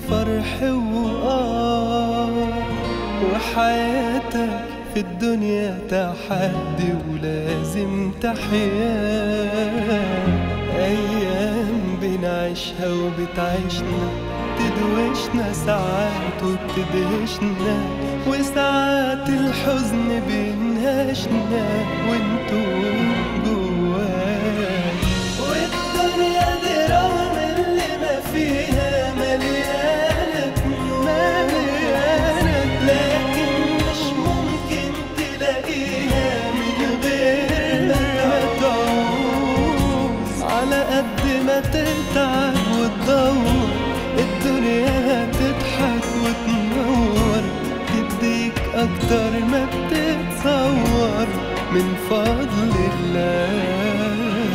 فرح وآه وحياتك في الدنيا تحدي ولازم تحيا أيام بنعيشها وبتعيشنا تدوشنا ساعات وبتدهشنا وساعات الحزن بينهشنا وانتو جواك والدنيا دي رغم اللي ما فيها مليانة مليانة لكن مش ممكن تلاقيها من غير ما تعوز على قد ما تتعب وتدور الدنيا هتضحك وتنور تديك أكتر ما بتتصور من فضل الله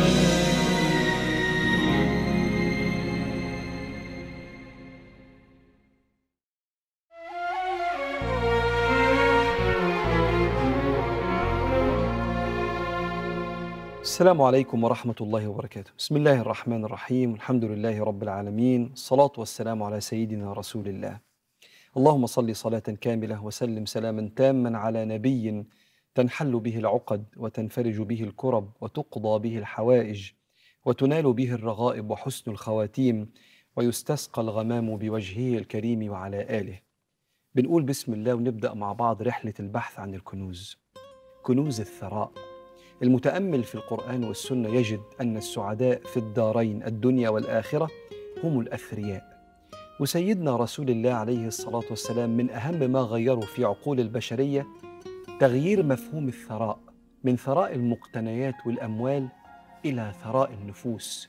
السلام عليكم ورحمة الله وبركاته بسم الله الرحمن الرحيم الحمد لله رب العالمين الصلاة والسلام على سيدنا رسول الله اللهم صل صلاة كاملة وسلم سلاما تاما على نبي تنحل به العقد وتنفرج به الكرب وتقضى به الحوائج وتنال به الرغائب وحسن الخواتيم ويستسقى الغمام بوجهه الكريم وعلى آله بنقول بسم الله ونبدأ مع بعض رحلة البحث عن الكنوز كنوز الثراء المتامل في القران والسنه يجد ان السعداء في الدارين الدنيا والاخره هم الاثرياء وسيدنا رسول الله عليه الصلاه والسلام من اهم ما غيروا في عقول البشريه تغيير مفهوم الثراء من ثراء المقتنيات والاموال الى ثراء النفوس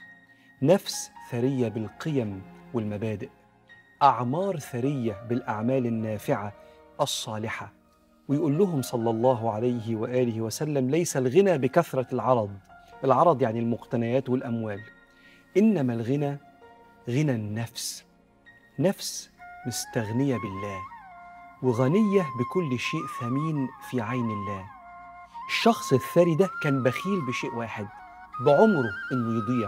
نفس ثريه بالقيم والمبادئ اعمار ثريه بالاعمال النافعه الصالحه ويقول لهم صلى الله عليه واله وسلم ليس الغنى بكثره العرض العرض يعني المقتنيات والاموال انما الغنى غنى النفس نفس مستغنيه بالله وغنيه بكل شيء ثمين في عين الله الشخص الثري ده كان بخيل بشيء واحد بعمره انه يضيع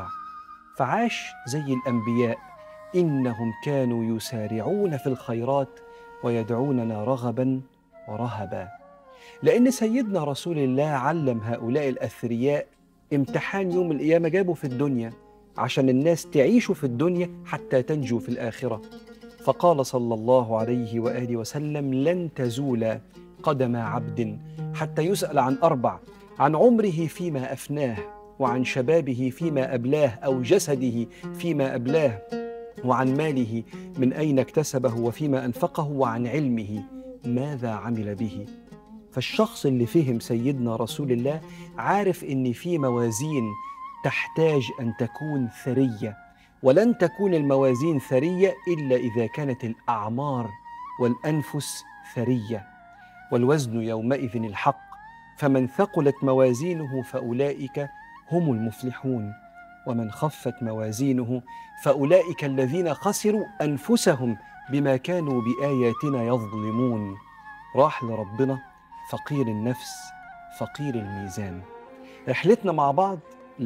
فعاش زي الانبياء انهم كانوا يسارعون في الخيرات ويدعوننا رغبا ورهبا لأن سيدنا رسول الله علم هؤلاء الأثرياء امتحان يوم القيامة جابه في الدنيا عشان الناس تعيشوا في الدنيا حتى تنجو في الآخرة فقال صلى الله عليه وآله وسلم لن تزول قدم عبد حتى يسأل عن أربع عن عمره فيما أفناه وعن شبابه فيما أبلاه أو جسده فيما أبلاه وعن ماله من أين اكتسبه وفيما أنفقه وعن علمه ماذا عمل به فالشخص اللي فهم سيدنا رسول الله عارف ان في موازين تحتاج ان تكون ثريه ولن تكون الموازين ثريه الا اذا كانت الاعمار والانفس ثريه والوزن يومئذ الحق فمن ثقلت موازينه فاولئك هم المفلحون ومن خفت موازينه فاولئك الذين خسروا انفسهم بما كانوا باياتنا يظلمون راح لربنا فقير النفس فقير الميزان رحلتنا مع بعض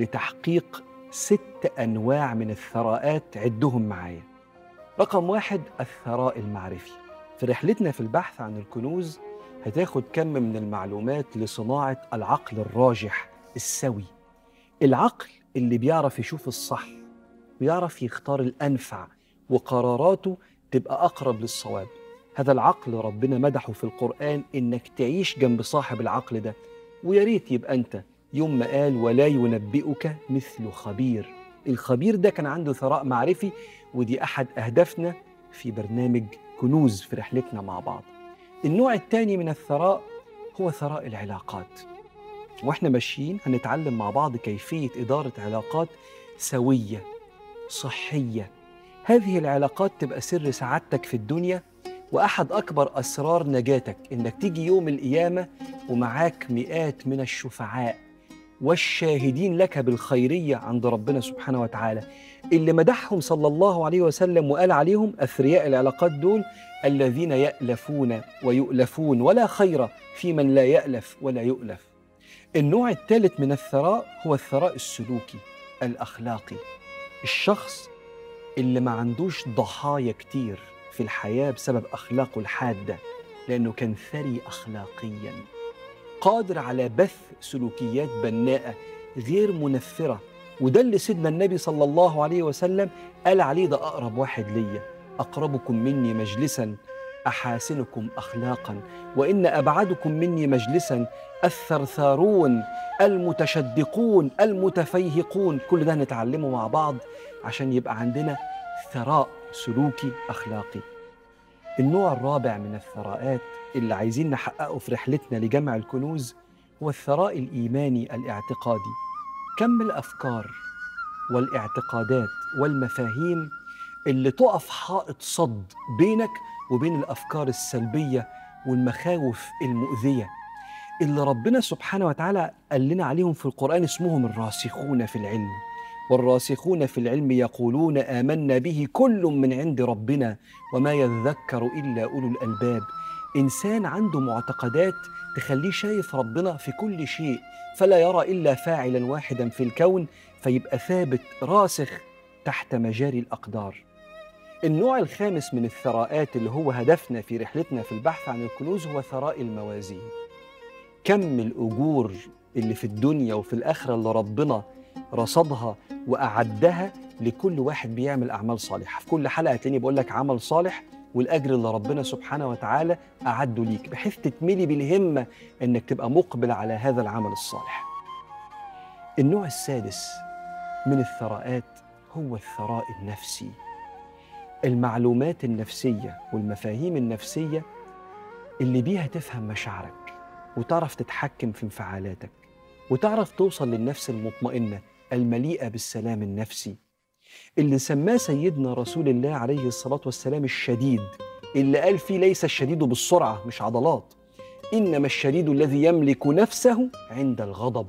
لتحقيق ست انواع من الثراءات عدهم معايا رقم واحد الثراء المعرفي في رحلتنا في البحث عن الكنوز هتاخد كم من المعلومات لصناعه العقل الراجح السوي العقل اللي بيعرف يشوف الصح ويعرف يختار الانفع وقراراته تبقى اقرب للصواب هذا العقل ربنا مدحه في القران انك تعيش جنب صاحب العقل ده ويا ريت يبقى انت يوم ما قال ولا ينبئك مثل خبير الخبير ده كان عنده ثراء معرفي ودي احد اهدافنا في برنامج كنوز في رحلتنا مع بعض النوع الثاني من الثراء هو ثراء العلاقات واحنا ماشيين هنتعلم مع بعض كيفيه اداره علاقات سويه صحيه هذه العلاقات تبقى سر سعادتك في الدنيا واحد اكبر اسرار نجاتك انك تيجي يوم القيامه ومعاك مئات من الشفعاء والشاهدين لك بالخيريه عند ربنا سبحانه وتعالى اللي مدحهم صلى الله عليه وسلم وقال عليهم اثرياء العلاقات دول الذين يالفون ويؤلفون ولا خير في من لا يالف ولا يؤلف النوع الثالث من الثراء هو الثراء السلوكي الاخلاقي الشخص اللي ما عندوش ضحايا كتير في الحياة بسبب أخلاقه الحادة لأنه كان ثري أخلاقيا قادر على بث سلوكيات بناءة غير منفرة وده اللي سيدنا النبي صلى الله عليه وسلم قال عليه ده أقرب واحد ليا أقربكم مني مجلسا أحاسنكم أخلاقا وإن أبعدكم مني مجلسا الثرثارون المتشدقون المتفيهقون كل ده نتعلمه مع بعض عشان يبقى عندنا ثراء سلوكي أخلاقي النوع الرابع من الثراءات اللي عايزين نحققه في رحلتنا لجمع الكنوز هو الثراء الإيماني الاعتقادي كم الأفكار والاعتقادات والمفاهيم اللي تقف حائط صد بينك وبين الافكار السلبيه والمخاوف المؤذيه اللي ربنا سبحانه وتعالى قال لنا عليهم في القران اسمهم الراسخون في العلم والراسخون في العلم يقولون امنا به كل من عند ربنا وما يذكر الا اولو الالباب انسان عنده معتقدات تخليه شايف ربنا في كل شيء فلا يرى الا فاعلا واحدا في الكون فيبقى ثابت راسخ تحت مجاري الاقدار النوع الخامس من الثراءات اللي هو هدفنا في رحلتنا في البحث عن الكنوز هو ثراء الموازين كم الأجور اللي في الدنيا وفي الآخرة اللي ربنا رصدها وأعدها لكل واحد بيعمل أعمال صالحة في كل حلقة هتلاقيني بقول لك عمل صالح والأجر اللي ربنا سبحانه وتعالى أعده ليك بحيث تتملي بالهمة إنك تبقى مقبل على هذا العمل الصالح النوع السادس من الثراءات هو الثراء النفسي المعلومات النفسية والمفاهيم النفسية اللي بيها تفهم مشاعرك وتعرف تتحكم في انفعالاتك وتعرف توصل للنفس المطمئنة المليئة بالسلام النفسي اللي سماه سيدنا رسول الله عليه الصلاة والسلام الشديد اللي قال فيه ليس الشديد بالسرعة مش عضلات إنما الشديد الذي يملك نفسه عند الغضب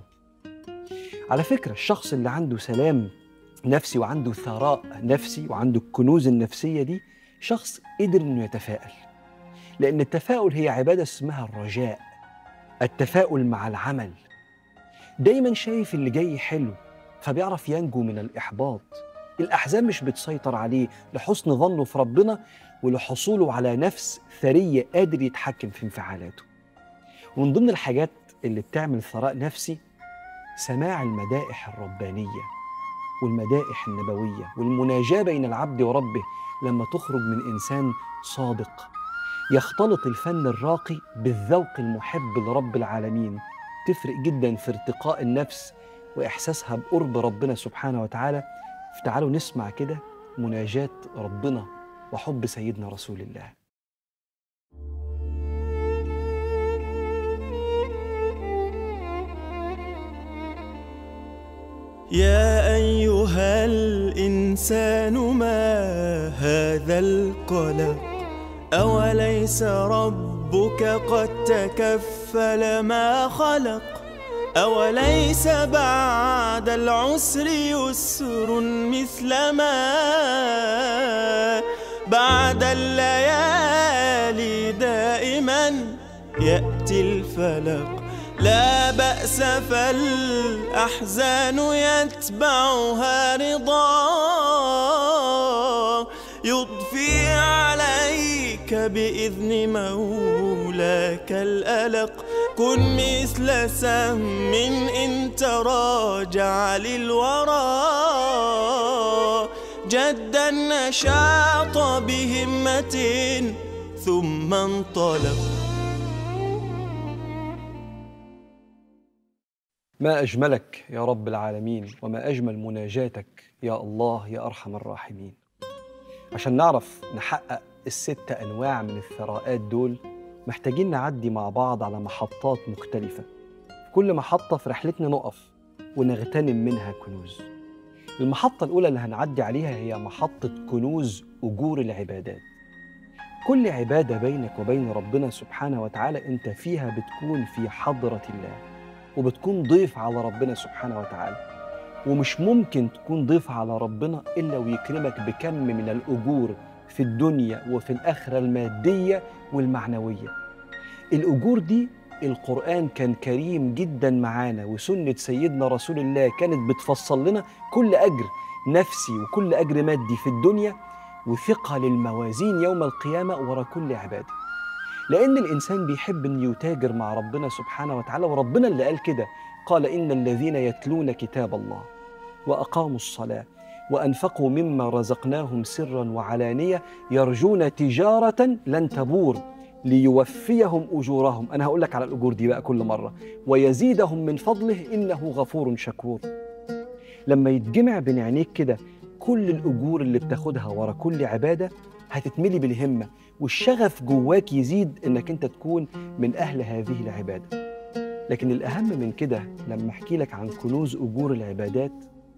على فكرة الشخص اللي عنده سلام نفسي وعنده ثراء نفسي وعنده الكنوز النفسية دي شخص قدر إنه يتفائل لأن التفاؤل هي عبادة اسمها الرجاء التفاؤل مع العمل دايما شايف اللي جاي حلو فبيعرف ينجو من الإحباط الأحزان مش بتسيطر عليه لحسن ظنه في ربنا ولحصوله على نفس ثرية قادر يتحكم في انفعالاته ومن ضمن الحاجات اللي بتعمل ثراء نفسي سماع المدائح الربانيه والمدائح النبويه والمناجاه بين العبد وربه لما تخرج من انسان صادق يختلط الفن الراقي بالذوق المحب لرب العالمين تفرق جدا في ارتقاء النفس واحساسها بقرب ربنا سبحانه وتعالى فتعالوا نسمع كده مناجاه ربنا وحب سيدنا رسول الله يا أيها الإنسان ما هذا القلق أوليس ربك قد تكفل ما خلق أوليس بعد العسر يسر مثل ما بعد الليالي دائما يأتي الفلق لا بأس فالأحزان يتبعها رضا يضفي عليك بإذن مولاك الألق كن مثل سهم إن تراجع للورى جد النشاط بهمة ثم انطلق ما أجملك يا رب العالمين وما أجمل مناجاتك يا الله يا أرحم الراحمين عشان نعرف نحقق الست أنواع من الثراءات دول محتاجين نعدي مع بعض على محطات مختلفة في كل محطة في رحلتنا نقف ونغتنم منها كنوز المحطة الأولى اللي هنعدي عليها هي محطة كنوز أجور العبادات كل عبادة بينك وبين ربنا سبحانه وتعالى أنت فيها بتكون في حضرة الله وبتكون ضيف على ربنا سبحانه وتعالى ومش ممكن تكون ضيف على ربنا إلا ويكرمك بكم من الأجور في الدنيا وفي الآخرة المادية والمعنوية الأجور دي القرآن كان كريم جدا معانا وسنة سيدنا رسول الله كانت بتفصل لنا كل أجر نفسي وكل أجر مادي في الدنيا وثقل الموازين يوم القيامة ورا كل عبادة لأن الإنسان بيحب أن يتاجر مع ربنا سبحانه وتعالى وربنا اللي قال كده قال إن الذين يتلون كتاب الله وأقاموا الصلاة وأنفقوا مما رزقناهم سرا وعلانية يرجون تجارة لن تبور ليوفيهم أجورهم أنا هقول لك على الأجور دي بقى كل مرة ويزيدهم من فضله إنه غفور شكور لما يتجمع بين عينيك كده كل الأجور اللي بتاخدها ورا كل عبادة هتتملي بالهمة والشغف جواك يزيد إنك أنت تكون من أهل هذه العبادة لكن الأهم من كده لما أحكي لك عن كنوز أجور العبادات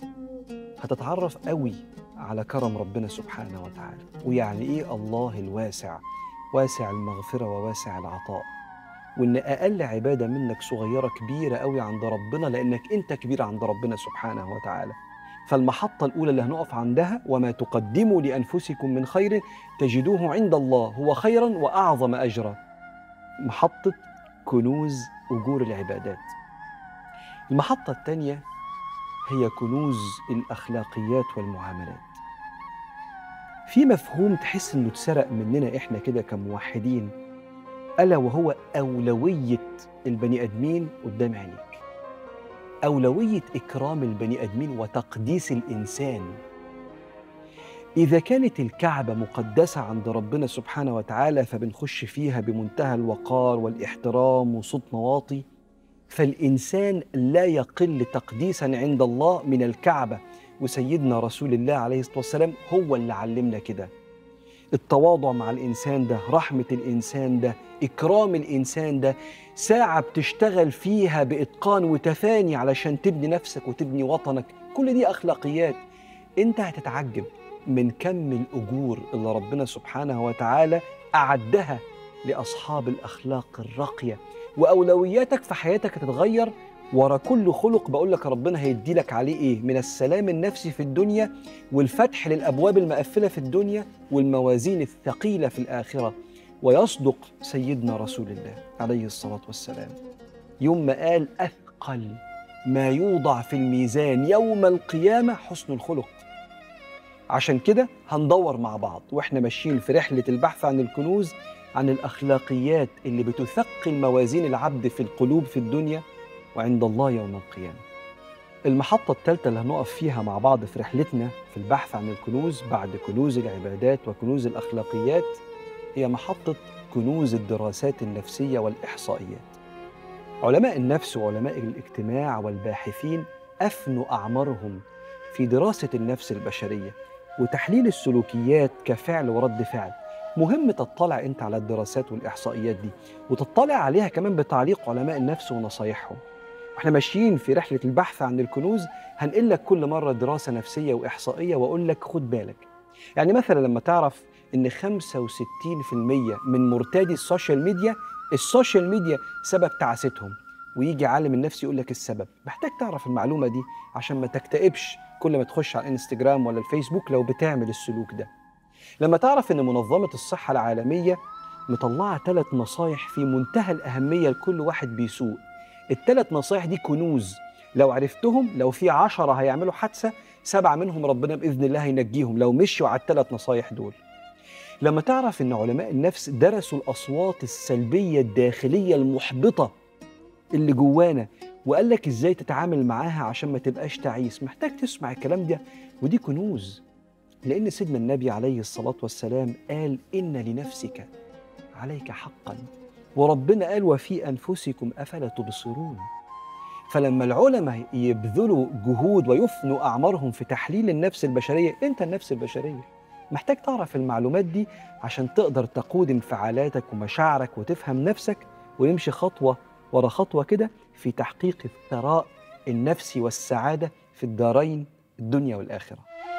هتتعرف قوي على كرم ربنا سبحانه وتعالى ويعني إيه الله الواسع واسع المغفرة وواسع العطاء وإن أقل عبادة منك صغيرة كبيرة قوي عند ربنا لأنك أنت كبير عند ربنا سبحانه وتعالى فالمحطة الأولى اللي هنقف عندها وما تقدموا لأنفسكم من خير تجدوه عند الله هو خيرا وأعظم أجرا محطة كنوز أجور العبادات المحطة الثانية هي كنوز الأخلاقيات والمعاملات في مفهوم تحس انه اتسرق مننا احنا كده كموحدين الا وهو اولويه البني ادمين قدام عينيك اولويه اكرام البني ادمين وتقديس الانسان اذا كانت الكعبه مقدسه عند ربنا سبحانه وتعالى فبنخش فيها بمنتهى الوقار والاحترام وصوت نواطي فالانسان لا يقل تقديسا عند الله من الكعبه وسيدنا رسول الله عليه الصلاه والسلام هو اللي علمنا كده التواضع مع الانسان ده رحمه الانسان ده اكرام الانسان ده ساعه بتشتغل فيها باتقان وتفاني علشان تبني نفسك وتبني وطنك كل دي اخلاقيات انت هتتعجب من كم الاجور اللي ربنا سبحانه وتعالى اعدها لاصحاب الاخلاق الراقيه واولوياتك في حياتك هتتغير ورا كل خلق بقول لك ربنا هيدي لك عليه ايه من السلام النفسي في الدنيا والفتح للابواب المقفله في الدنيا والموازين الثقيله في الاخره ويصدق سيدنا رسول الله عليه الصلاه والسلام يوم ما قال اثقل ما يوضع في الميزان يوم القيامه حسن الخلق عشان كده هندور مع بعض واحنا ماشيين في رحله البحث عن الكنوز عن الاخلاقيات اللي بتثقل موازين العبد في القلوب في الدنيا وعند الله يوم القيامة. المحطة الثالثة اللي هنقف فيها مع بعض في رحلتنا في البحث عن الكنوز بعد كنوز العبادات وكنوز الأخلاقيات هي محطة كنوز الدراسات النفسية والإحصائيات. علماء النفس وعلماء الاجتماع والباحثين أفنوا أعمارهم في دراسة النفس البشرية وتحليل السلوكيات كفعل ورد فعل مهم تطلع انت على الدراسات والاحصائيات دي وتطلع عليها كمان بتعليق علماء النفس ونصايحهم واحنا ماشيين في رحله البحث عن الكنوز هنقل لك كل مره دراسه نفسيه واحصائيه واقول لك خد بالك يعني مثلا لما تعرف ان 65% من مرتادي السوشيال ميديا السوشيال ميديا سبب تعاستهم ويجي عالم النفس يقول لك السبب محتاج تعرف المعلومه دي عشان ما تكتئبش كل ما تخش على الانستجرام ولا الفيسبوك لو بتعمل السلوك ده لما تعرف ان منظمه الصحه العالميه مطلعه ثلاث نصايح في منتهى الاهميه لكل واحد بيسوق الثلاث نصايح دي كنوز لو عرفتهم لو في عشرة هيعملوا حادثة سبعة منهم ربنا بإذن الله هينجيهم لو مشوا على الثلاث نصايح دول لما تعرف ان علماء النفس درسوا الاصوات السلبيه الداخليه المحبطه اللي جوانا وقال لك ازاي تتعامل معاها عشان ما تبقاش تعيس محتاج تسمع الكلام ده ودي كنوز لان سيدنا النبي عليه الصلاه والسلام قال ان لنفسك عليك حقا وربنا قال وفي انفسكم افلا تبصرون فلما العلماء يبذلوا جهود ويفنوا اعمارهم في تحليل النفس البشريه انت النفس البشريه محتاج تعرف المعلومات دي عشان تقدر تقود انفعالاتك ومشاعرك وتفهم نفسك ونمشي خطوه ورا خطوه كده في تحقيق الثراء النفسي والسعاده في الدارين الدنيا والاخره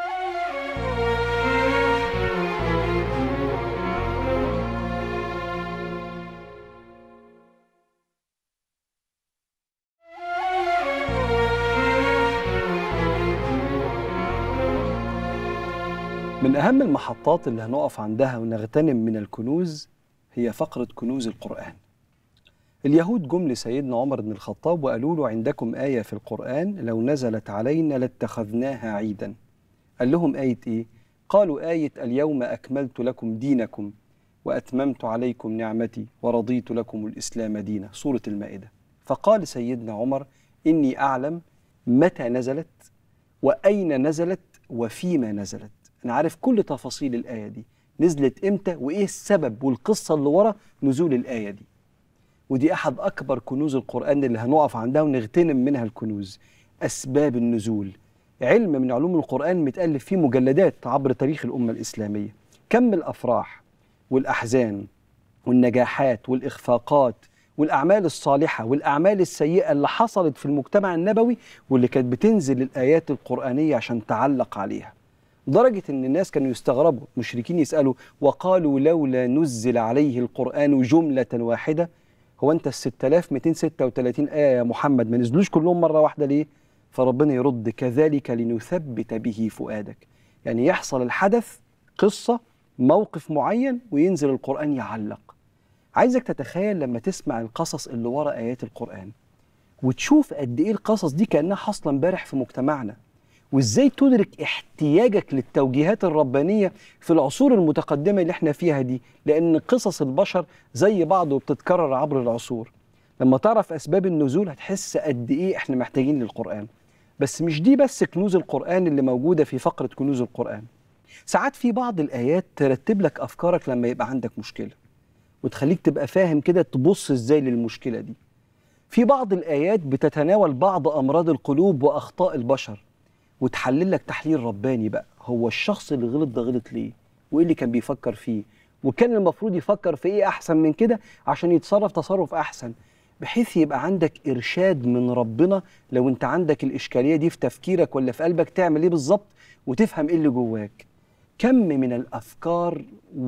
من أهم المحطات اللي هنقف عندها ونغتنم من الكنوز هي فقرة كنوز القرآن. اليهود جم لسيدنا عمر بن الخطاب وقالوا له عندكم آية في القرآن لو نزلت علينا لاتخذناها عيدا. قال لهم آية إيه؟ قالوا آية اليوم أكملت لكم دينكم وأتممت عليكم نعمتي ورضيت لكم الإسلام دينا سورة المائدة فقال سيدنا عمر إني أعلم متى نزلت وأين نزلت وفيما نزلت أنا عارف كل تفاصيل الآية دي نزلت إمتى وإيه السبب والقصة اللي ورا نزول الآية دي ودي أحد أكبر كنوز القرآن اللي هنقف عندها ونغتنم منها الكنوز أسباب النزول علم من علوم القرآن متألف فيه مجلدات عبر تاريخ الأمة الإسلامية كم الأفراح والأحزان والنجاحات والإخفاقات والأعمال الصالحة والأعمال السيئة اللي حصلت في المجتمع النبوي واللي كانت بتنزل الآيات القرآنية عشان تعلق عليها لدرجة إن الناس كانوا يستغربوا مشركين يسألوا وقالوا لولا نزل عليه القرآن جملة واحدة هو أنت ال 6236 آية يا محمد ما نزلوش كلهم مرة واحدة ليه؟ فربنا يرد كذلك لنثبت به فؤادك يعني يحصل الحدث قصة موقف معين وينزل القرآن يعلق عايزك تتخيل لما تسمع القصص اللي ورا آيات القرآن وتشوف قد إيه القصص دي كأنها حاصلة امبارح في مجتمعنا وإزاي تدرك احتياجك للتوجيهات الربانية في العصور المتقدمة اللي احنا فيها دي لأن قصص البشر زي بعض وبتتكرر عبر العصور لما تعرف أسباب النزول هتحس قد إيه احنا محتاجين للقرآن بس مش دي بس كنوز القرآن اللي موجودة في فقرة كنوز القرآن ساعات في بعض الآيات ترتب لك أفكارك لما يبقى عندك مشكلة وتخليك تبقى فاهم كده تبص إزاي للمشكلة دي في بعض الآيات بتتناول بعض أمراض القلوب وأخطاء البشر وتحلل لك تحليل رباني بقى هو الشخص اللي غلط ده غلط ليه وإيه اللي كان بيفكر فيه وكان المفروض يفكر في إيه أحسن من كده عشان يتصرف تصرف أحسن بحيث يبقى عندك إرشاد من ربنا لو أنت عندك الإشكالية دي في تفكيرك ولا في قلبك تعمل إيه بالظبط وتفهم إيه اللي جواك كم من الافكار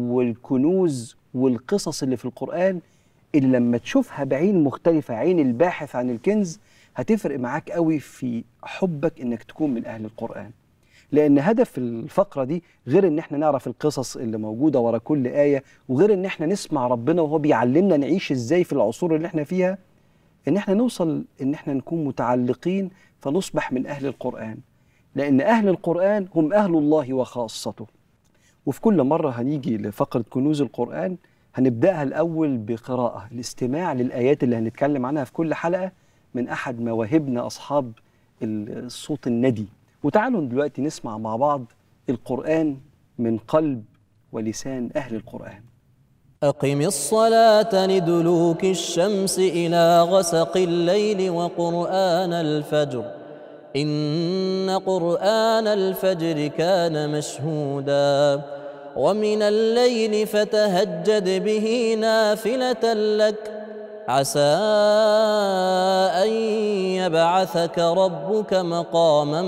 والكنوز والقصص اللي في القران اللي لما تشوفها بعين مختلفه عين الباحث عن الكنز هتفرق معاك قوي في حبك انك تكون من اهل القران لان هدف الفقره دي غير ان احنا نعرف القصص اللي موجوده ورا كل ايه وغير ان احنا نسمع ربنا وهو بيعلمنا نعيش ازاي في العصور اللي احنا فيها ان احنا نوصل ان احنا نكون متعلقين فنصبح من اهل القران لان اهل القران هم اهل الله وخاصته وفي كل مرة هنيجي لفقرة كنوز القرآن هنبدأها الأول بقراءة الاستماع للآيات اللي هنتكلم عنها في كل حلقة من أحد مواهبنا أصحاب الصوت الندي وتعالوا دلوقتي نسمع مع بعض القرآن من قلب ولسان أهل القرآن أقم الصلاة لدلوك الشمس إلى غسق الليل وقرآن الفجر إن قرآن الفجر كان مشهودا ومن الليل فتهجد به نافلة لك عسى أن يبعثك ربك مقاما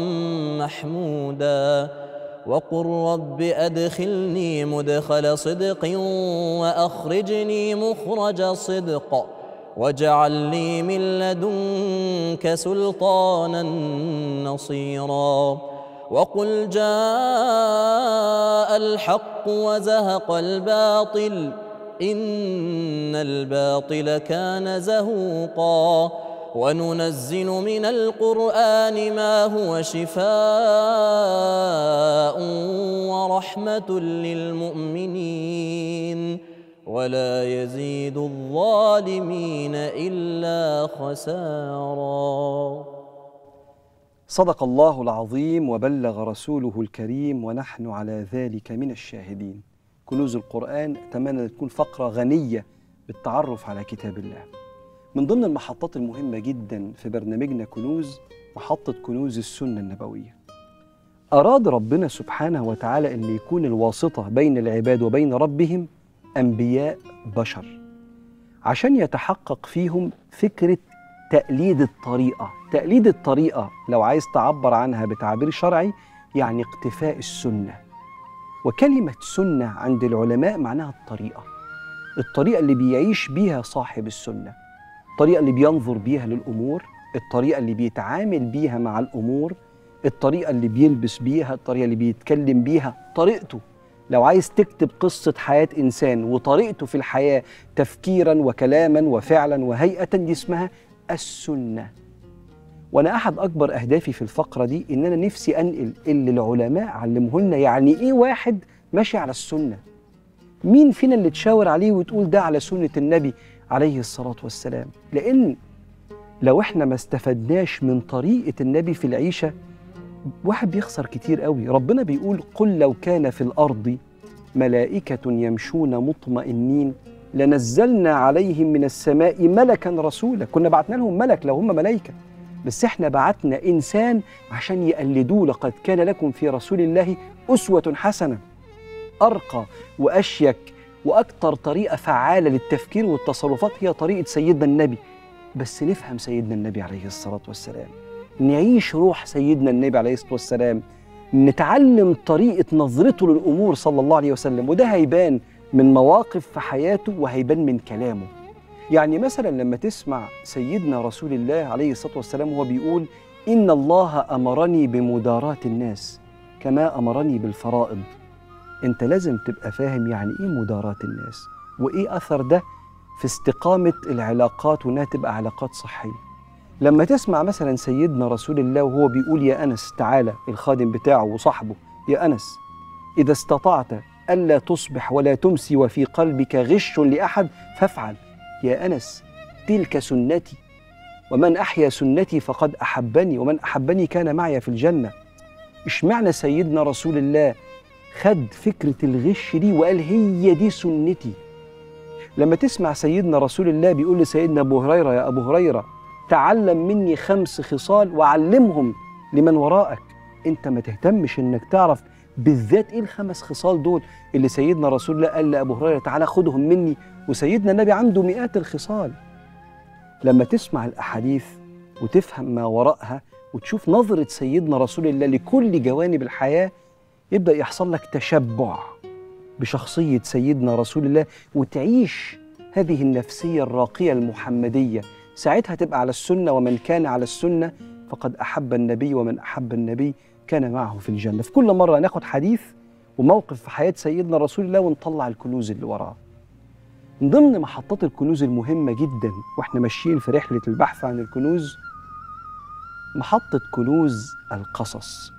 محمودا وقل رب أدخلني مدخل صدق وأخرجني مخرج صدق واجعل لي من لدنك سلطانا نصيرا وقل جاء الحق وزهق الباطل ان الباطل كان زهوقا وننزل من القران ما هو شفاء ورحمه للمؤمنين ولا يزيد الظالمين الا خسارا صدق الله العظيم وبلغ رسوله الكريم ونحن على ذلك من الشاهدين كنوز القرآن أتمنى أن تكون فقرة غنية بالتعرف على كتاب الله من ضمن المحطات المهمة جدا في برنامجنا كنوز محطة كنوز السنة النبوية أراد ربنا سبحانه وتعالى أن يكون الواسطة بين العباد وبين ربهم أنبياء بشر عشان يتحقق فيهم فكرة تقليد الطريقة تقليد الطريقة لو عايز تعبر عنها بتعبير شرعي يعني اقتفاء السنة وكلمة سنة عند العلماء معناها الطريقة الطريقة اللي بيعيش بيها صاحب السنة الطريقة اللي بينظر بيها للأمور الطريقة اللي بيتعامل بيها مع الأمور الطريقة اللي بيلبس بيها الطريقة اللي بيتكلم بيها طريقته لو عايز تكتب قصة حياة إنسان وطريقته في الحياة تفكيرا وكلاما وفعلا وهيئة دي اسمها السنة وانا احد اكبر اهدافي في الفقره دي ان انا نفسي انقل اللي العلماء علموه لنا يعني ايه واحد ماشي على السنه مين فينا اللي تشاور عليه وتقول ده على سنه النبي عليه الصلاه والسلام لان لو احنا ما استفدناش من طريقه النبي في العيشه واحد بيخسر كتير قوي ربنا بيقول قل لو كان في الارض ملائكه يمشون مطمئنين لنزلنا عليهم من السماء ملكا رسولا كنا بعتنا لهم ملك لو هم ملائكه بس احنا بعتنا انسان عشان يقلدوه لقد كان لكم في رسول الله اسوه حسنه ارقى واشيك واكثر طريقه فعاله للتفكير والتصرفات هي طريقه سيدنا النبي بس نفهم سيدنا النبي عليه الصلاه والسلام نعيش روح سيدنا النبي عليه الصلاه والسلام نتعلم طريقه نظرته للامور صلى الله عليه وسلم وده هيبان من مواقف في حياته وهيبان من كلامه يعني مثلا لما تسمع سيدنا رسول الله عليه الصلاه والسلام وهو بيقول ان الله امرني بمداراه الناس كما امرني بالفرائض انت لازم تبقى فاهم يعني ايه مداراه الناس وايه اثر ده في استقامه العلاقات وانها تبقى علاقات صحيه لما تسمع مثلا سيدنا رسول الله وهو بيقول يا انس تعالى الخادم بتاعه وصاحبه يا انس اذا استطعت الا تصبح ولا تمسي وفي قلبك غش لاحد فافعل يا انس تلك سنتي ومن احيا سنتي فقد احبني ومن احبني كان معي في الجنه اشمعنى سيدنا رسول الله خد فكره الغش دي وقال هي دي سنتي لما تسمع سيدنا رسول الله بيقول لسيدنا ابو هريره يا ابو هريره تعلم مني خمس خصال وعلمهم لمن وراءك انت ما تهتمش انك تعرف بالذات ايه الخمس خصال دول اللي سيدنا رسول الله قال لابو هريره تعالى خدهم مني وسيدنا النبي عنده مئات الخصال لما تسمع الاحاديث وتفهم ما وراءها وتشوف نظره سيدنا رسول الله لكل جوانب الحياه يبدا يحصل لك تشبع بشخصيه سيدنا رسول الله وتعيش هذه النفسيه الراقيه المحمديه ساعتها تبقى على السنه ومن كان على السنه فقد احب النبي ومن احب النبي كان معه في الجنه في كل مره ناخد حديث وموقف في حياه سيدنا رسول الله ونطلع الكنوز اللي وراه من ضمن محطات الكنوز المهمه جدا واحنا ماشيين في رحله البحث عن الكنوز محطه كنوز القصص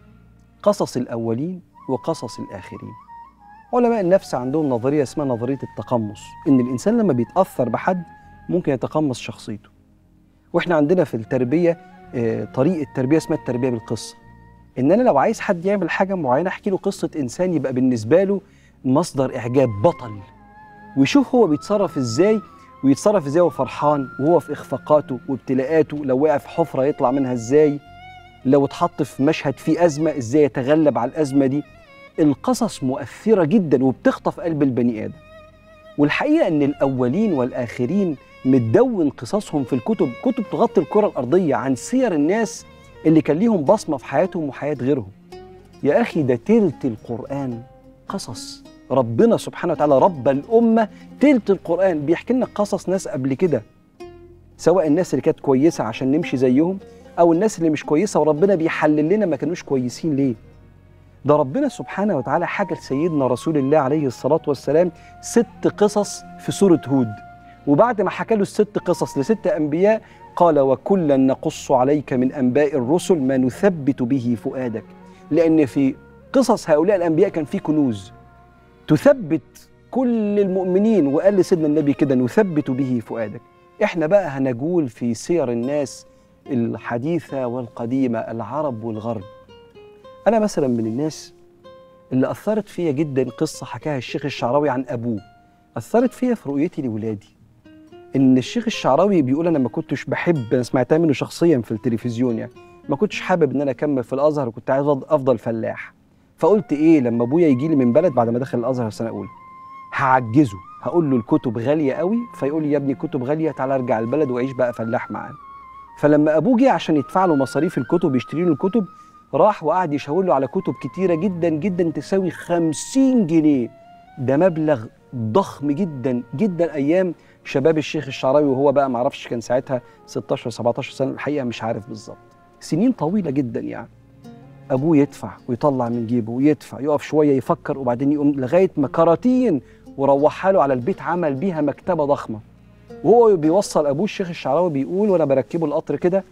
قصص الاولين وقصص الاخرين علماء النفس عندهم نظريه اسمها نظريه التقمص ان الانسان لما بيتاثر بحد ممكن يتقمص شخصيته واحنا عندنا في التربيه آه، طريقه تربيه اسمها التربيه بالقصه ان انا لو عايز حد يعمل حاجه معينه احكي له قصه انسان يبقى بالنسبه له مصدر اعجاب بطل ويشوف هو بيتصرف ازاي ويتصرف ازاي وهو فرحان وهو في اخفاقاته وابتلاءاته لو وقع في حفره يطلع منها ازاي لو اتحط في مشهد فيه ازمه ازاي يتغلب على الازمه دي القصص مؤثره جدا وبتخطف قلب البني ادم والحقيقه ان الاولين والاخرين متدون قصصهم في الكتب كتب تغطي الكره الارضيه عن سير الناس اللي كان ليهم بصمه في حياتهم وحياه غيرهم يا اخي ده تلت القران قصص ربنا سبحانه وتعالى رب الامه تلت القران بيحكي لنا قصص ناس قبل كده سواء الناس اللي كانت كويسه عشان نمشي زيهم او الناس اللي مش كويسه وربنا بيحلل لنا ما كانوش كويسين ليه ده ربنا سبحانه وتعالى حكى لسيدنا رسول الله عليه الصلاه والسلام ست قصص في سوره هود وبعد ما حكى له الست قصص لست انبياء قال وكلا نقص عليك من انباء الرسل ما نثبت به فؤادك لان في قصص هؤلاء الانبياء كان في كنوز تثبت كل المؤمنين وقال لسيدنا النبي كده نثبت به فؤادك احنا بقى هنجول في سير الناس الحديثه والقديمه العرب والغرب انا مثلا من الناس اللي اثرت فيا جدا قصه حكاها الشيخ الشعراوي عن ابوه اثرت فيا في رؤيتي لاولادي ان الشيخ الشعراوي بيقول انا ما كنتش بحب انا سمعتها منه شخصيا في التلفزيون يعني ما كنتش حابب ان انا اكمل في الازهر وكنت عايز أفضل- افضل فلاح فقلت ايه لما ابويا يجي لي من بلد بعد ما دخل الازهر سنه اولى هعجزه هقول له الكتب غاليه قوي فيقول لي يا ابني كتب غاليه تعالى ارجع البلد واعيش بقى فلاح معانا فلما ابوه جه عشان يدفع له مصاريف الكتب يشتري له الكتب راح وقعد يشاور له على كتب كتيره جدا جدا تساوي 50 جنيه ده مبلغ ضخم جدا جدا ايام شباب الشيخ الشعراوي وهو بقى معرفش كان ساعتها 16 17 سنه الحقيقه مش عارف بالظبط سنين طويله جدا يعني ابوه يدفع ويطلع من جيبه ويدفع يقف شويه يفكر وبعدين يقوم لغايه ما كراتين وروحها له على البيت عمل بيها مكتبه ضخمه وهو بيوصل ابوه الشيخ الشعراوي بيقول وانا بركبه القطر كده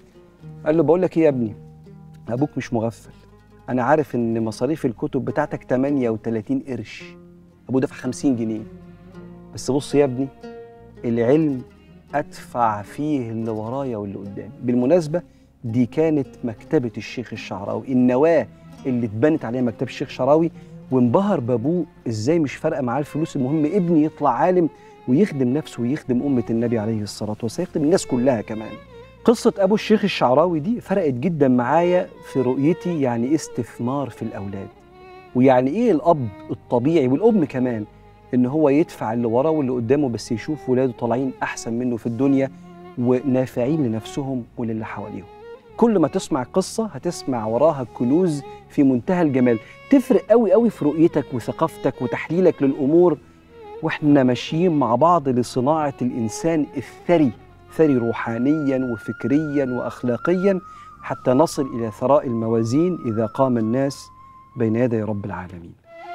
قال له بقول لك ايه يا ابني ابوك مش مغفل انا عارف ان مصاريف الكتب بتاعتك 38 قرش ابوه دفع 50 جنيه بس بص يا ابني العلم ادفع فيه اللي ورايا واللي قدامي بالمناسبه دي كانت مكتبه الشيخ الشعراوي النواه اللي اتبنت عليها مكتبه الشيخ الشعراوي وانبهر بابوه ازاي مش فارقه معاه الفلوس المهم ابني يطلع عالم ويخدم نفسه ويخدم امه النبي عليه الصلاه والسلام يخدم الناس كلها كمان قصة أبو الشيخ الشعراوي دي فرقت جدا معايا في رؤيتي يعني إيه استثمار في الأولاد ويعني إيه الأب الطبيعي والأم كمان إن هو يدفع اللي وراه واللي قدامه بس يشوف ولاده طالعين أحسن منه في الدنيا ونافعين لنفسهم وللي حواليهم كل ما تسمع قصة هتسمع وراها كنوز في منتهى الجمال تفرق قوي قوي في رؤيتك وثقافتك وتحليلك للأمور واحنا ماشيين مع بعض لصناعة الإنسان الثري ثري روحانيا وفكريا واخلاقيا حتى نصل الى ثراء الموازين اذا قام الناس بين يدي رب العالمين.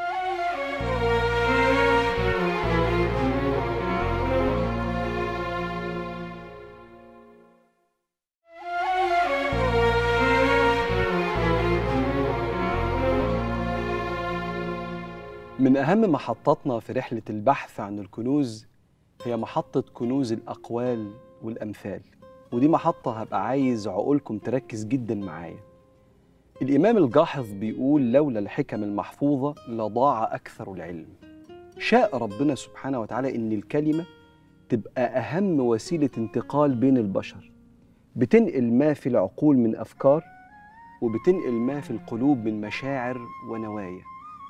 من اهم محطاتنا في رحله البحث عن الكنوز هي محطه كنوز الاقوال والأمثال ودي محطة هبقى عايز عقولكم تركز جدا معايا الإمام الجاحظ بيقول لولا الحكم المحفوظة لضاع أكثر العلم شاء ربنا سبحانه وتعالى إن الكلمة تبقى أهم وسيلة انتقال بين البشر بتنقل ما في العقول من أفكار وبتنقل ما في القلوب من مشاعر ونوايا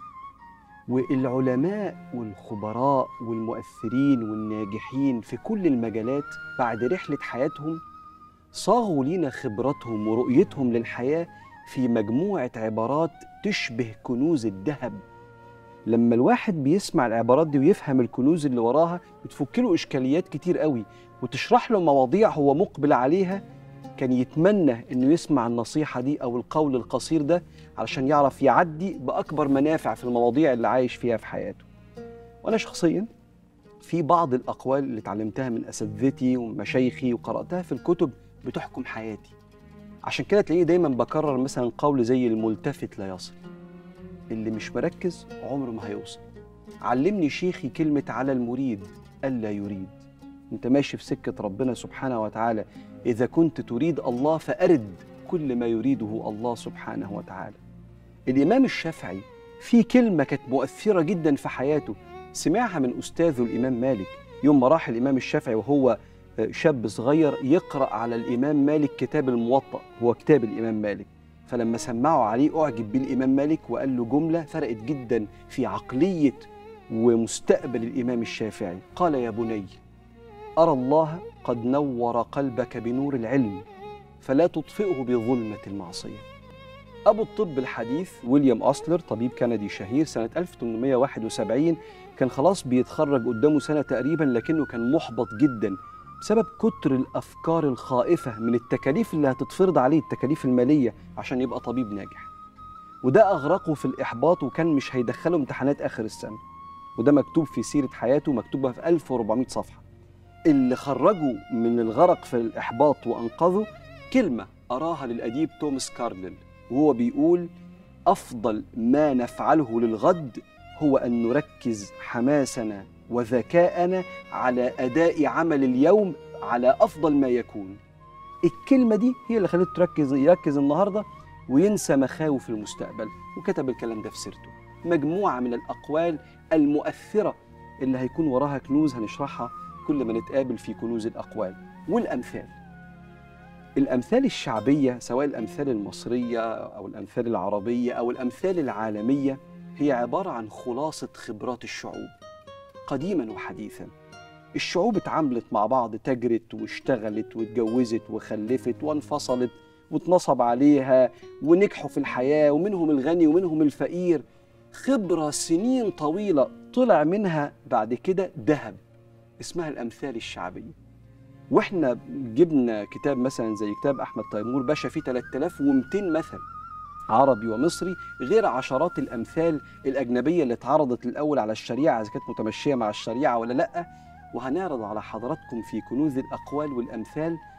والعلماء والخبراء والمؤثرين والناجحين في كل المجالات بعد رحلة حياتهم صاغوا لينا خبراتهم ورؤيتهم للحياة في مجموعة عبارات تشبه كنوز الذهب لما الواحد بيسمع العبارات دي ويفهم الكنوز اللي وراها بتفك له إشكاليات كتير قوي وتشرح له مواضيع هو مقبل عليها كان يتمنى انه يسمع النصيحه دي او القول القصير ده علشان يعرف يعدي باكبر منافع في المواضيع اللي عايش فيها في حياته. وانا شخصيا في بعض الاقوال اللي اتعلمتها من اساتذتي ومشايخي وقراتها في الكتب بتحكم حياتي. عشان كده تلاقيني دايما بكرر مثلا قول زي الملتفت لا يصل. اللي مش مركز عمره ما هيوصل. علمني شيخي كلمه على المريد الا يريد. انت ماشي في سكه ربنا سبحانه وتعالى إذا كنت تريد الله فأرد كل ما يريده الله سبحانه وتعالى. الإمام الشافعي في كلمة كانت مؤثرة جدا في حياته سمعها من أستاذه الإمام مالك يوم ما راح الإمام الشافعي وهو شاب صغير يقرأ على الإمام مالك كتاب الموطأ هو كتاب الإمام مالك فلما سمعوا عليه أعجب بالإمام مالك وقال له جملة فرقت جدا في عقلية ومستقبل الإمام الشافعي قال يا بني أرى الله قد نور قلبك بنور العلم فلا تطفئه بظلمة المعصية أبو الطب الحديث ويليام أصلر طبيب كندي شهير سنة 1871 كان خلاص بيتخرج قدامه سنة تقريبا لكنه كان محبط جدا بسبب كتر الأفكار الخائفة من التكاليف اللي هتتفرض عليه التكاليف المالية عشان يبقى طبيب ناجح وده أغرقه في الإحباط وكان مش هيدخله امتحانات آخر السنة وده مكتوب في سيرة حياته مكتوبة في 1400 صفحة اللي خرجه من الغرق في الإحباط وأنقذه كلمة أراها للأديب توماس كارلل وهو بيقول أفضل ما نفعله للغد هو أن نركز حماسنا وذكاءنا على أداء عمل اليوم على أفضل ما يكون الكلمة دي هي اللي خلته تركز يركز النهاردة وينسى مخاوف المستقبل وكتب الكلام ده في سيرته مجموعة من الأقوال المؤثرة اللي هيكون وراها كنوز هنشرحها كل ما نتقابل في كنوز الأقوال والأمثال الأمثال الشعبية سواء الأمثال المصرية أو الأمثال العربية أو الأمثال العالمية هي عبارة عن خلاصة خبرات الشعوب قديما وحديثا الشعوب اتعاملت مع بعض تجرت واشتغلت واتجوزت وخلفت وانفصلت واتنصب عليها ونجحوا في الحياة ومنهم الغني ومنهم الفقير خبرة سنين طويلة طلع منها بعد كده ذهب اسمها الأمثال الشعبية واحنا جبنا كتاب مثلا زي كتاب احمد تيمور باشا فيه 3200 مثل عربي ومصري غير عشرات الامثال الاجنبيه اللي اتعرضت الاول على الشريعه اذا كانت متمشيه مع الشريعه ولا لا وهنعرض على حضراتكم في كنوز الاقوال والامثال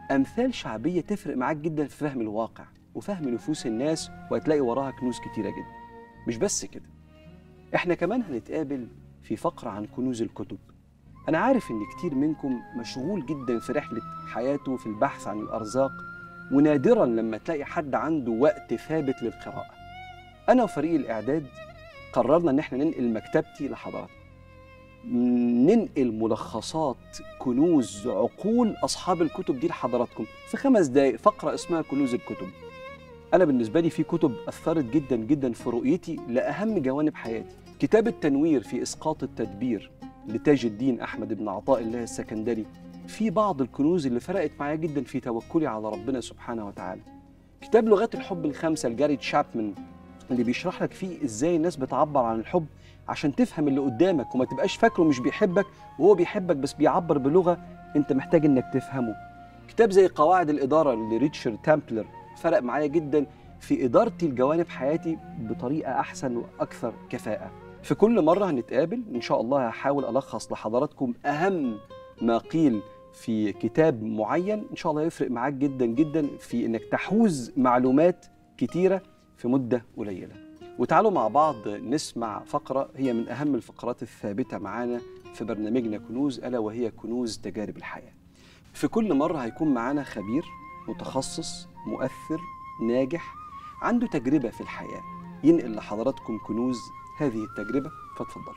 امثال شعبيه تفرق معاك جدا في فهم الواقع وفهم نفوس الناس وهتلاقي وراها كنوز كتيره جدا مش بس كده احنا كمان هنتقابل في فقره عن كنوز الكتب انا عارف ان كتير منكم مشغول جدا في رحله حياته في البحث عن الارزاق ونادرا لما تلاقي حد عنده وقت ثابت للقراءه انا وفريق الاعداد قررنا ان احنا ننقل مكتبتي لحضراتكم ننقل ملخصات كنوز عقول اصحاب الكتب دي لحضراتكم في خمس دقائق فقره اسمها كنوز الكتب انا بالنسبه لي في كتب اثرت جدا جدا في رؤيتي لاهم جوانب حياتي كتاب التنوير في اسقاط التدبير لتاج الدين احمد بن عطاء الله السكندري في بعض الكنوز اللي فرقت معايا جدا في توكلي على ربنا سبحانه وتعالى كتاب لغات الحب الخمسه لجاري تشابمان اللي بيشرح لك فيه ازاي الناس بتعبر عن الحب عشان تفهم اللي قدامك وما تبقاش فاكره مش بيحبك وهو بيحبك بس بيعبر بلغه انت محتاج انك تفهمه كتاب زي قواعد الاداره لريتشارد تامبلر فرق معايا جدا في ادارتي لجوانب حياتي بطريقه احسن واكثر كفاءه في كل مره هنتقابل ان شاء الله هحاول الخص لحضراتكم اهم ما قيل في كتاب معين ان شاء الله يفرق معاك جدا جدا في انك تحوز معلومات كتيره في مده قليله وتعالوا مع بعض نسمع فقره هي من اهم الفقرات الثابته معانا في برنامجنا كنوز الا وهي كنوز تجارب الحياه في كل مره هيكون معانا خبير متخصص مؤثر ناجح عنده تجربه في الحياه ينقل لحضراتكم كنوز هذه التجربه فاتفضلوا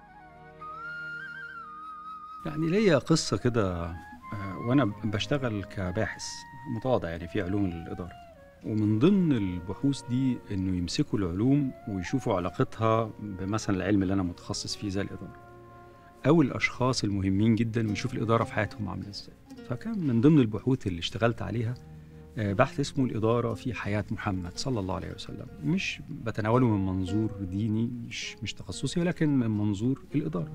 يعني ليا قصة كده آه، وأنا بشتغل كباحث متواضع يعني في علوم الإدارة ومن ضمن البحوث دي إنه يمسكوا العلوم ويشوفوا علاقتها بمثلا العلم اللي أنا متخصص فيه زي الإدارة أو الأشخاص المهمين جدا ويشوف الإدارة في حياتهم عاملة إزاي فكان من ضمن البحوث اللي اشتغلت عليها آه، بحث اسمه الإدارة في حياة محمد صلى الله عليه وسلم مش بتناوله من منظور ديني مش مش تخصصي ولكن من منظور الإدارة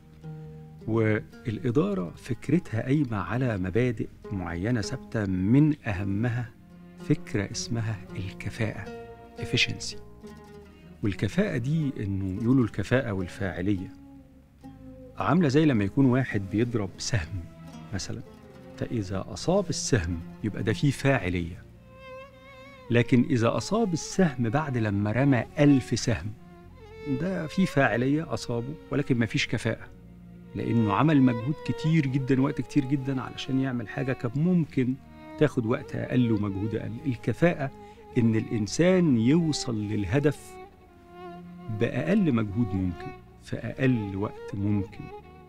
والإدارة فكرتها قايمة على مبادئ معينة ثابتة من أهمها فكرة اسمها الكفاءة efficiency والكفاءة دي إنه يقولوا الكفاءة والفاعلية عاملة زي لما يكون واحد بيضرب سهم مثلا فإذا أصاب السهم يبقى ده فيه فاعلية لكن إذا أصاب السهم بعد لما رمى ألف سهم ده فيه فاعلية أصابه ولكن مفيش كفاءة لانه عمل مجهود كتير جدا وقت كتير جدا علشان يعمل حاجه كان ممكن تاخد وقت اقل ومجهود اقل الكفاءه ان الانسان يوصل للهدف باقل مجهود ممكن في اقل وقت ممكن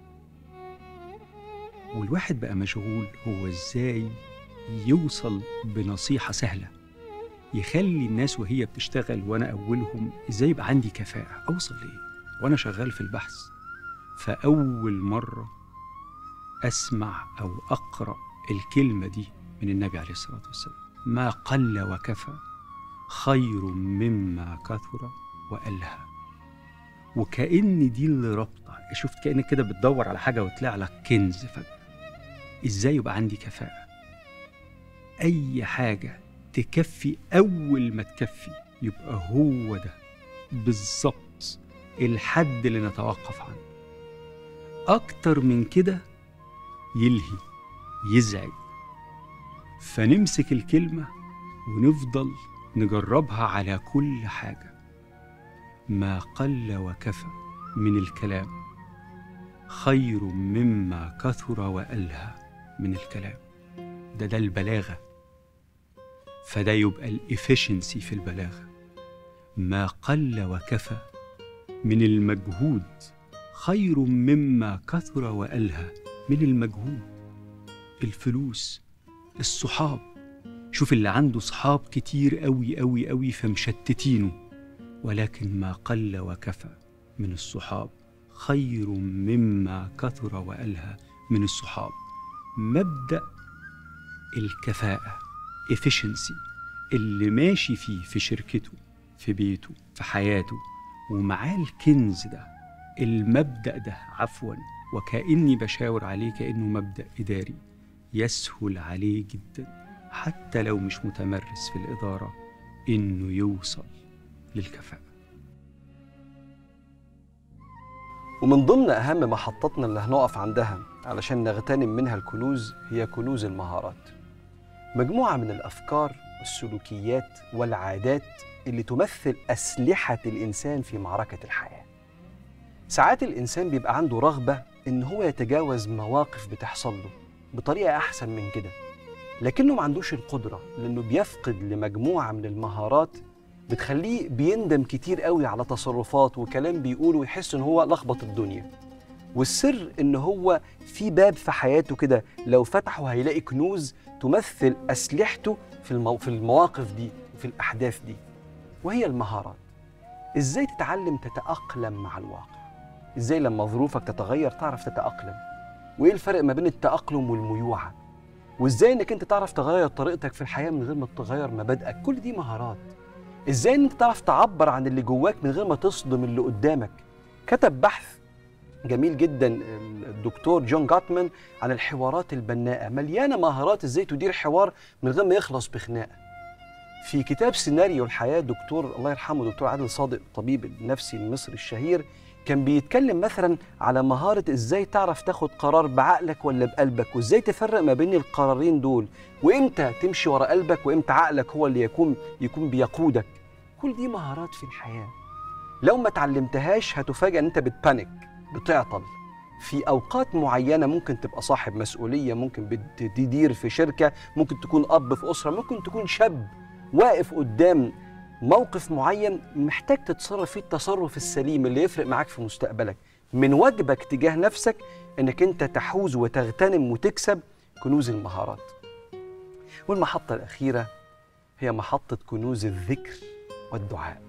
والواحد بقى مشغول هو ازاي يوصل بنصيحه سهله يخلي الناس وهي بتشتغل وانا اولهم ازاي يبقى عندي كفاءه اوصل ليه وانا شغال في البحث فأول مرة أسمع أو أقرأ الكلمة دي من النبي عليه الصلاة والسلام ما قل وكفى خير مما كثر وألهى وكأن دي اللي رابطة شفت كأنك كده بتدور على حاجة وطلع لك كنز فجأة إزاي يبقى عندي كفاءة أي حاجة تكفي أول ما تكفي يبقى هو ده بالظبط الحد اللي نتوقف عنه أكتر من كده يلهي يزعج فنمسك الكلمة ونفضل نجربها على كل حاجة ما قل وكفى من الكلام خير مما كثر وألهى من الكلام ده ده البلاغة فده يبقى الإفشنسي في البلاغة ما قل وكفى من المجهود خير مما كثر وألهى من المجهود الفلوس الصحاب شوف اللي عنده صحاب كتير قوي قوي قوي فمشتتينه ولكن ما قل وكفى من الصحاب خير مما كثر وألهى من الصحاب مبدأ الكفاءة efficiency اللي ماشي فيه في شركته في بيته في حياته ومعاه الكنز ده المبدأ ده عفوا وكأني بشاور عليه كأنه مبدأ إداري يسهل عليه جدا حتى لو مش متمرس في الإدارة إنه يوصل للكفاءة ومن ضمن أهم محطاتنا اللي هنقف عندها علشان نغتنم منها الكنوز هي كنوز المهارات مجموعة من الأفكار والسلوكيات والعادات اللي تمثل أسلحة الإنسان في معركة الحياة ساعات الإنسان بيبقى عنده رغبة إن هو يتجاوز مواقف بتحصل له بطريقة أحسن من كده لكنه ما عندوش القدرة لأنه بيفقد لمجموعة من المهارات بتخليه بيندم كتير قوي على تصرفات وكلام بيقوله ويحس إن هو لخبط الدنيا والسر إن هو في باب في حياته كده لو فتحه هيلاقي كنوز تمثل أسلحته في المو... في المواقف دي وفي الأحداث دي وهي المهارات إزاي تتعلم تتأقلم مع الواقع إزاي لما ظروفك تتغير تعرف تتأقلم وإيه الفرق ما بين التأقلم والميوعة وإزاي إنك أنت تعرف تغير طريقتك في الحياة من غير ما تغير مبادئك كل دي مهارات إزاي إن أنت تعرف تعبر عن اللي جواك من غير ما تصدم اللي قدامك كتب بحث جميل جدا الدكتور جون جاتمان عن الحوارات البناءة مليانة مهارات ازاي تدير حوار من غير ما يخلص بخناقة في كتاب سيناريو الحياة دكتور الله يرحمه دكتور عادل صادق الطبيب النفسي المصري الشهير كان بيتكلم مثلا على مهارة ازاي تعرف تاخد قرار بعقلك ولا بقلبك وازاي تفرق ما بين القرارين دول وامتى تمشي ورا قلبك وامتى عقلك هو اللي يكون يكون بيقودك كل دي مهارات في الحياة لو ما تعلمتهاش هتفاجأ ان انت بتبانيك بتعطل في اوقات معينه ممكن تبقى صاحب مسؤوليه ممكن بتدير في شركه ممكن تكون اب في اسره ممكن تكون شاب واقف قدام موقف معين محتاج تتصرف فيه التصرف السليم اللي يفرق معاك في مستقبلك من واجبك تجاه نفسك انك انت تحوز وتغتنم وتكسب كنوز المهارات والمحطه الاخيره هي محطه كنوز الذكر والدعاء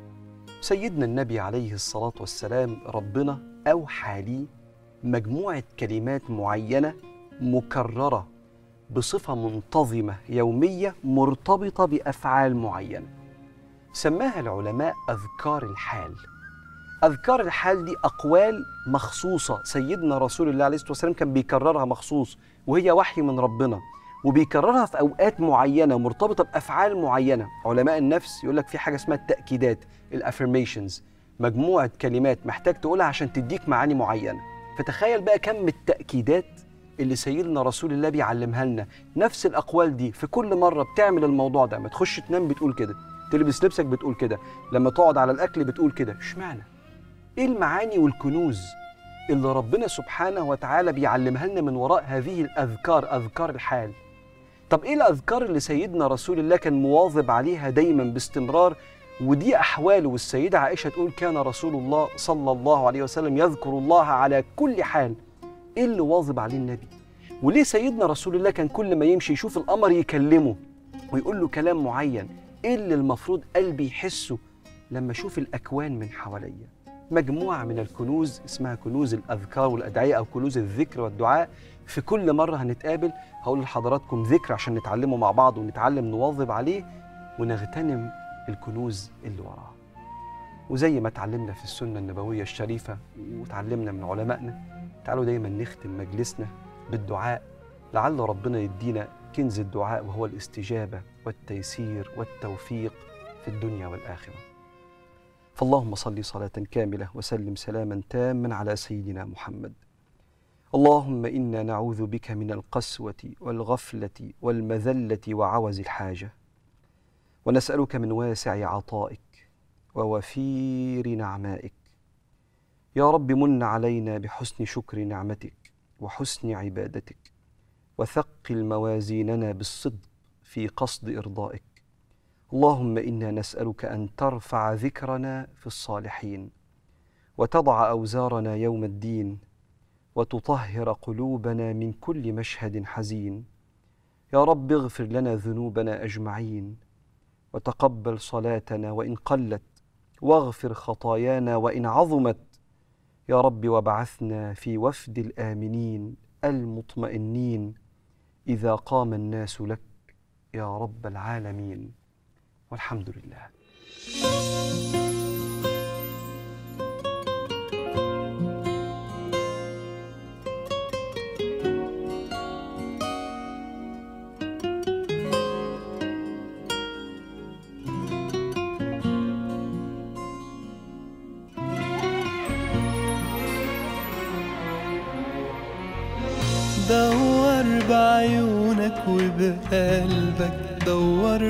سيدنا النبي عليه الصلاه والسلام ربنا أوحى لي مجموعة كلمات معينة مكررة بصفة منتظمة يومية مرتبطة بأفعال معينة سماها العلماء أذكار الحال أذكار الحال دي أقوال مخصوصة سيدنا رسول الله عليه الصلاة والسلام كان بيكررها مخصوص وهي وحي من ربنا وبيكررها في أوقات معينة مرتبطة بأفعال معينة علماء النفس يقول لك في حاجة اسمها التأكيدات الأفرميشنز مجموعة كلمات محتاج تقولها عشان تديك معاني معينة فتخيل بقى كم التأكيدات اللي سيدنا رسول الله بيعلمها لنا نفس الأقوال دي في كل مرة بتعمل الموضوع ده ما تخش تنام بتقول كده تلبس لبسك بتقول كده لما تقعد على الأكل بتقول كده اشمعنى ايه المعاني والكنوز اللي ربنا سبحانه وتعالى بيعلمها لنا من وراء هذه الأذكار أذكار الحال طب ايه الأذكار اللي سيدنا رسول الله كان مواظب عليها دايما باستمرار ودي أحواله والسيدة عائشة تقول كان رسول الله صلى الله عليه وسلم يذكر الله على كل حال إيه اللي واظب عليه النبي وليه سيدنا رسول الله كان كل ما يمشي يشوف القمر يكلمه ويقول له كلام معين إيه اللي المفروض قلبي يحسه لما أشوف الأكوان من حواليا مجموعة من الكنوز اسمها كنوز الأذكار والأدعية أو كنوز الذكر والدعاء في كل مرة هنتقابل هقول لحضراتكم ذكر عشان نتعلمه مع بعض ونتعلم نواظب عليه ونغتنم الكنوز اللي وراها وزي ما اتعلمنا في السنة النبوية الشريفة وتعلمنا من علمائنا تعالوا دايما نختم مجلسنا بالدعاء لعل ربنا يدينا كنز الدعاء وهو الاستجابة والتيسير والتوفيق في الدنيا والآخرة فاللهم صل صلاة كاملة وسلم سلاما تاما على سيدنا محمد اللهم إنا نعوذ بك من القسوة والغفلة والمذلة وعوز الحاجة ونسألك من واسع عطائك ووفير نعمائك يا رب من علينا بحسن شكر نعمتك وحسن عبادتك وثقل موازيننا بالصدق في قصد إرضائك اللهم إنا نسألك أن ترفع ذكرنا في الصالحين وتضع أوزارنا يوم الدين وتطهر قلوبنا من كل مشهد حزين يا رب اغفر لنا ذنوبنا أجمعين وتقبل صلاتنا وان قلت واغفر خطايانا وان عظمت يا رب وابعثنا في وفد الامنين المطمئنين اذا قام الناس لك يا رب العالمين والحمد لله دور بعيونك وبقلبك دور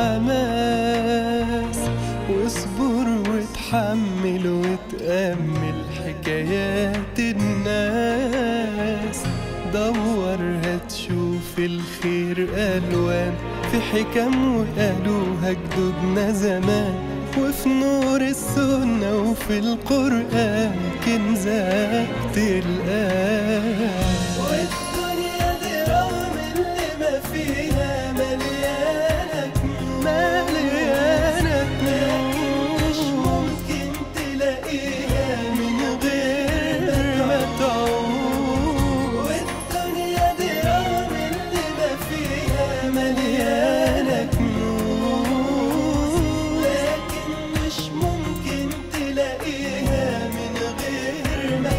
بحماس واصبر وتحمل وتأمل حكايات الناس دور هتشوف الخير ألوان في حكم وقالوها جدودنا زمان وفي نور السنة وفي القرآن كنزك تلقاه والدنيا دي رغم اللي ما فيها مليانة مليانة لكن مش ممكن تلاقيها من غير ما تعود والدنيا دي رغم اللي ما فيها مليانة كنوز لكن مش ممكن تلاقيها من غير ما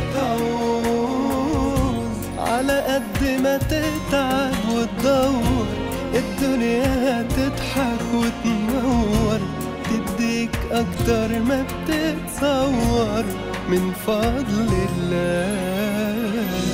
تعوز على قد ما تتعب وتدور الدنيا تضحك وتنور تديك أكتر ما بتتصور من فضل الله